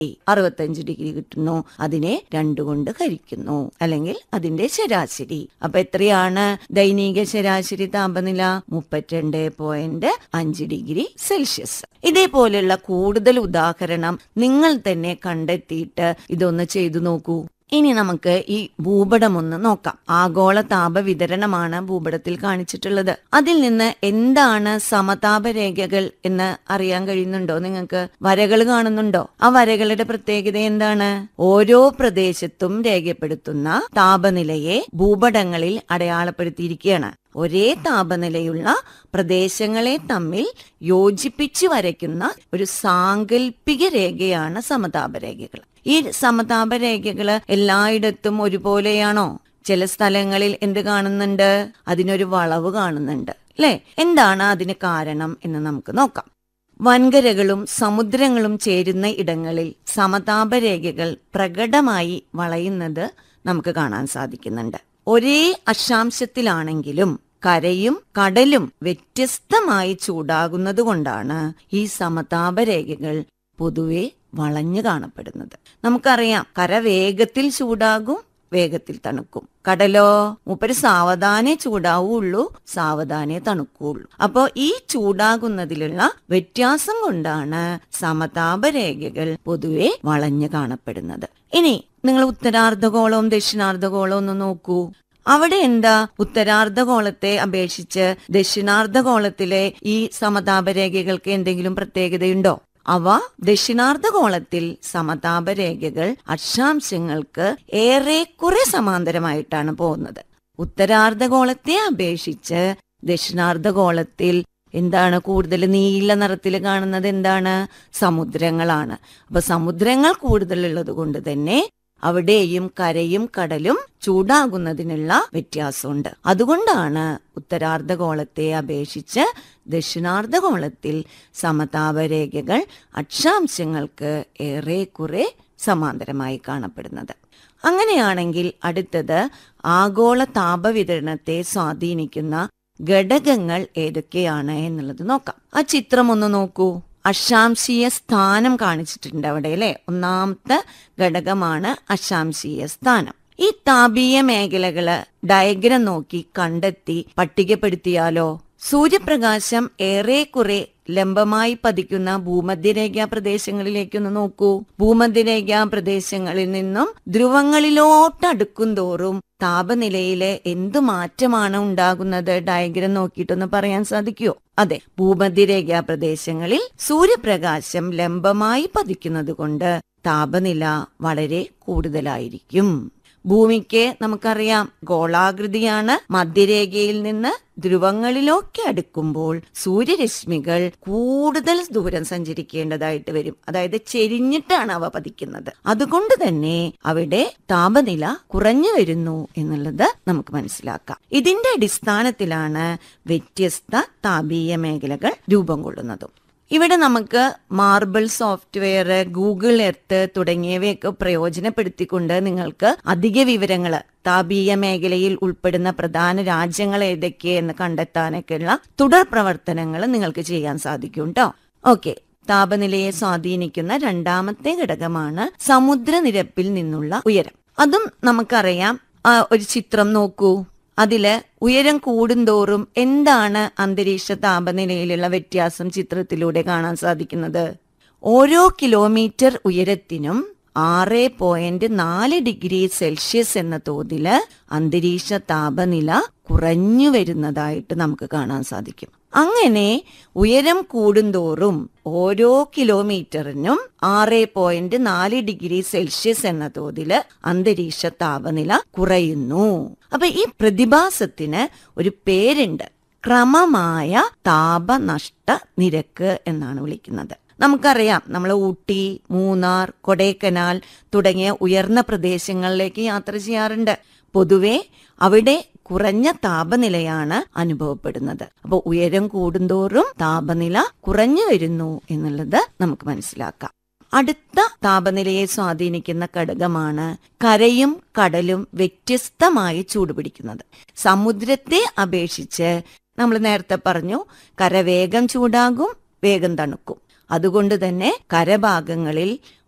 അറുപത്തഞ്ച് ഡിഗ്രി കിട്ടുന്നു അതിനെ രണ്ടു കൊണ്ട് ഹരിക്കുന്നു അല്ലെങ്കിൽ അതിന്റെ ശരാശരി അപ്പൊ എത്രയാണ് ദൈനിക ശരാശരി താപനില മുപ്പത്തിരണ്ട് പോയിന്റ് അഞ്ച് ഡിഗ്രി സെൽഷ്യസ് ഇതേപോലെയുള്ള കൂടുതൽ ഉദാഹരണം നിങ്ങൾ തന്നെ കണ്ടെത്തിയിട്ട് ഇതൊന്ന് ചെയ്തു നോക്കൂ ഇനി നമുക്ക് ഈ ഭൂപടം ഒന്ന് നോക്കാം ആഗോള താപ വിതരണമാണ് ഭൂപടത്തിൽ കാണിച്ചിട്ടുള്ളത് അതിൽ നിന്ന് എന്താണ് സമതാപ രേഖകൾ എന്ന് അറിയാൻ കഴിയുന്നുണ്ടോ നിങ്ങൾക്ക് വരകൾ കാണുന്നുണ്ടോ ആ വരകളുടെ പ്രത്യേകത എന്താണ് ഓരോ പ്രദേശത്തും രേഖപ്പെടുത്തുന്ന താപനിലയെ ഭൂപടങ്ങളിൽ അടയാളപ്പെടുത്തിയിരിക്കുകയാണ് ഒരേ താപനിലയുള്ള പ്രദേശങ്ങളെ തമ്മിൽ യോജിപ്പിച്ച് വരയ്ക്കുന്ന ഒരു സാങ്കല്പിക രേഖയാണ് സമതാപ രേഖകൾ ഈ സമതാപ രേഖകള് എല്ലായിടത്തും ഒരുപോലെയാണോ ചില സ്ഥലങ്ങളിൽ എന്ത് കാണുന്നുണ്ട് അതിനൊരു വളവ് കാണുന്നുണ്ട് അല്ലെ എന്താണ് അതിന് കാരണം എന്ന് നമുക്ക് നോക്കാം വൻകരകളും സമുദ്രങ്ങളും ചേരുന്ന ഇടങ്ങളിൽ സമതാപ രേഖകൾ പ്രകടമായി വളയുന്നത് നമുക്ക് കാണാൻ സാധിക്കുന്നുണ്ട് ഒരേ അക്ഷാംശത്തിലാണെങ്കിലും കരയും കടലും വ്യത്യസ്തമായി ചൂടാകുന്നത് കൊണ്ടാണ് ഈ സമതാപ രേഖകൾ പൊതുവെ വളഞ്ഞു കാണപ്പെടുന്നത് നമുക്കറിയാം കര വേഗത്തിൽ ചൂടാകും വേഗത്തിൽ തണുക്കും കടലോ മൂപ്പര് സാവധാനെ ചൂടാവുള്ളൂ സാവധാനെ തണുക്കുള്ളൂ അപ്പോ ഈ ചൂടാകുന്നതിലുള്ള വ്യത്യാസം കൊണ്ടാണ് സമതാപ രേഖകൾ പൊതുവെ വളഞ്ഞു കാണപ്പെടുന്നത് ഇനി നിങ്ങൾ ഉത്തരാർദ്ധഗോളവും ദക്ഷിണാർദ്ധഗോളവും ഒന്ന് നോക്കൂ അവിടെ എന്താ ഉത്തരാർദ്ധഗോളത്തെ അപേക്ഷിച്ച് ദക്ഷിണാർദ്ധഗോളത്തിലെ ഈ സമതാപരേഖകൾക്ക് എന്തെങ്കിലും പ്രത്യേകതയുണ്ടോ അവ ദക്ഷിണാർദ്ധഗോളത്തിൽ സമതാപരേഖകൾ അക്ഷാംശങ്ങൾക്ക് ഏറെക്കുറെ സമാന്തരമായിട്ടാണ് പോകുന്നത് ഉത്തരാർദ്ധഗോളത്തെ അപേക്ഷിച്ച് ദക്ഷിണാർദ്ധഗോളത്തിൽ എന്താണ് കൂടുതൽ നീല നിറത്തിൽ കാണുന്നത് എന്താണ് സമുദ്രങ്ങളാണ് അപ്പൊ സമുദ്രങ്ങൾ കൂടുതലുള്ളത് കൊണ്ട് തന്നെ അവിടെയും കരയും കടലും ചൂടാകുന്നതിനുള്ള വ്യത്യാസമുണ്ട് അതുകൊണ്ടാണ് ഉത്തരാർദ്ധഗോളത്തെ അപേക്ഷിച്ച് ദക്ഷിണാർദ്ധഗോളത്തിൽ സമതാപരേഖകൾ അക്ഷാംശങ്ങൾക്ക് ഏറെക്കുറെ സമാന്തരമായി കാണപ്പെടുന്നത് അങ്ങനെയാണെങ്കിൽ അടുത്തത് ആഗോള താപവിതരണത്തെ സ്വാധീനിക്കുന്ന ഘടകങ്ങൾ ഏതൊക്കെയാണ് എന്നുള്ളത് നോക്കാം ആ ചിത്രം ഒന്ന് നോക്കൂ അശാംശീയ സ്ഥാനം കാണിച്ചിട്ടുണ്ട് അവിടെ അല്ലെ ഒന്നാമത്തെ ഘടകമാണ് അശാംശീയ സ്ഥാനം ഈ താപീയ മേഖലകള് ഡയഗ്രം നോക്കി കണ്ടെത്തി പട്ടികപ്പെടുത്തിയാലോ സൂര്യപ്രകാശം ഏറെക്കുറെ ലംബമായി പതിക്കുന്ന ഭൂമധ്യരേഖാ പ്രദേശങ്ങളിലേക്കൊന്ന് നോക്കൂ ഭൂമധ്യരേഖാ പ്രദേശങ്ങളിൽ നിന്നും ധ്രുവങ്ങളിലോട്ട് അടുക്കും തോറും താപനിലയിലെ എന്ത് മാറ്റമാണ് ഉണ്ടാകുന്നത് ഡയഗ്രം നോക്കിയിട്ടൊന്ന് പറയാൻ സാധിക്കുമോ അതെ ഭൂമധ്യരേഖാ പ്രദേശങ്ങളിൽ സൂര്യപ്രകാശം ലംബമായി പതിക്കുന്നത് കൊണ്ട് താപനില വളരെ കൂടുതലായിരിക്കും ഭൂമിക്ക് നമുക്കറിയാം ഗോളാകൃതിയാണ് മധ്യരേഖയിൽ നിന്ന് ധ്രുവങ്ങളിലൊക്കെ അടുക്കുമ്പോൾ സൂര്യരശ്മികൾ കൂടുതൽ ദൂരം സഞ്ചരിക്കേണ്ടതായിട്ട് വരും അതായത് ചെരിഞ്ഞിട്ടാണ് അവ പതിക്കുന്നത് അതുകൊണ്ട് തന്നെ അവിടെ താപനില കുറഞ്ഞു വരുന്നു എന്നുള്ളത് നമുക്ക് മനസ്സിലാക്കാം ഇതിന്റെ അടിസ്ഥാനത്തിലാണ് വ്യത്യസ്ത താപീയ മേഖലകൾ രൂപം കൊള്ളുന്നതും ഇവിടെ നമുക്ക് മാർബിൾ സോഫ്റ്റ്വെയർ ഗൂഗിൾ എർത്ത് തുടങ്ങിയവയൊക്കെ പ്രയോജനപ്പെടുത്തിക്കൊണ്ട് നിങ്ങൾക്ക് അധിക വിവരങ്ങൾ താപീയ മേഖലയിൽ ഉൾപ്പെടുന്ന പ്രധാന രാജ്യങ്ങൾ ഏതൊക്കെയെന്ന് കണ്ടെത്താനൊക്കെയുള്ള തുടർ പ്രവർത്തനങ്ങൾ നിങ്ങൾക്ക് ചെയ്യാൻ സാധിക്കും കേട്ടോ ഓക്കെ താപനിലയെ സ്വാധീനിക്കുന്ന രണ്ടാമത്തെ ഘടകമാണ് സമുദ്രനിരപ്പിൽ നിന്നുള്ള ഉയരം അതും നമുക്കറിയാം ആ, ഒരു ചിത്രം നോക്കൂ അതില് ഉയരം കൂടുന്തോറും എന്താണ് അന്തരീക്ഷ താപനിലയിലുള്ള വ്യത്യാസം ചിത്രത്തിലൂടെ കാണാൻ സാധിക്കുന്നത് ഓരോ കിലോമീറ്റർ ഉയരത്തിനും ആറ് പോയിന്റ് നാല് ഡിഗ്രി സെൽഷ്യസ് എന്ന തോതില് അന്തരീക്ഷ താപനില കുറഞ്ഞു വരുന്നതായിട്ട് നമുക്ക് കാണാൻ സാധിക്കും അങ്ങനെ ഉയരം കൂടുന്തോറും ഓരോ കിലോമീറ്ററിനും ആറ് പോയിന്റ് നാല് ഡിഗ്രി സെൽഷ്യസ് എന്ന തോതില് അന്തരീക്ഷ താപനില കുറയുന്നു അപ്പൊ ഈ പ്രതിഭാസത്തിന് ഒരു പേരുണ്ട് ക്രമമായ താപനഷ്ട നിരക്ക് എന്നാണ് വിളിക്കുന്നത് നമുക്കറിയാം നമ്മൾ ഊട്ടി മൂന്നാർ കൊടൈക്കനാൽ തുടങ്ങിയ ഉയർന്ന പ്രദേശങ്ങളിലേക്ക് യാത്ര ചെയ്യാറുണ്ട് പൊതുവെ അവിടെ കുറഞ്ഞ താപനിലയാണ് അനുഭവപ്പെടുന്നത് അപ്പോൾ ഉയരം കൂടുന്തോറും താപനില കുറഞ്ഞു വരുന്നു എന്നുള്ളത് നമുക്ക് മനസ്സിലാക്കാം അടുത്ത താപനിലയെ സ്വാധീനിക്കുന്ന ഘടകമാണ് കരയും കടലും വ്യത്യസ്തമായി ചൂടുപിടിക്കുന്നത് സമുദ്രത്തെ അപേക്ഷിച്ച് നമ്മൾ നേരത്തെ പറഞ്ഞു കര വേഗം ചൂടാകും വേഗം തണുക്കും അതുകൊണ്ട് തന്നെ കരഭാഗങ്ങളിൽ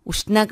ഉഷ്ണ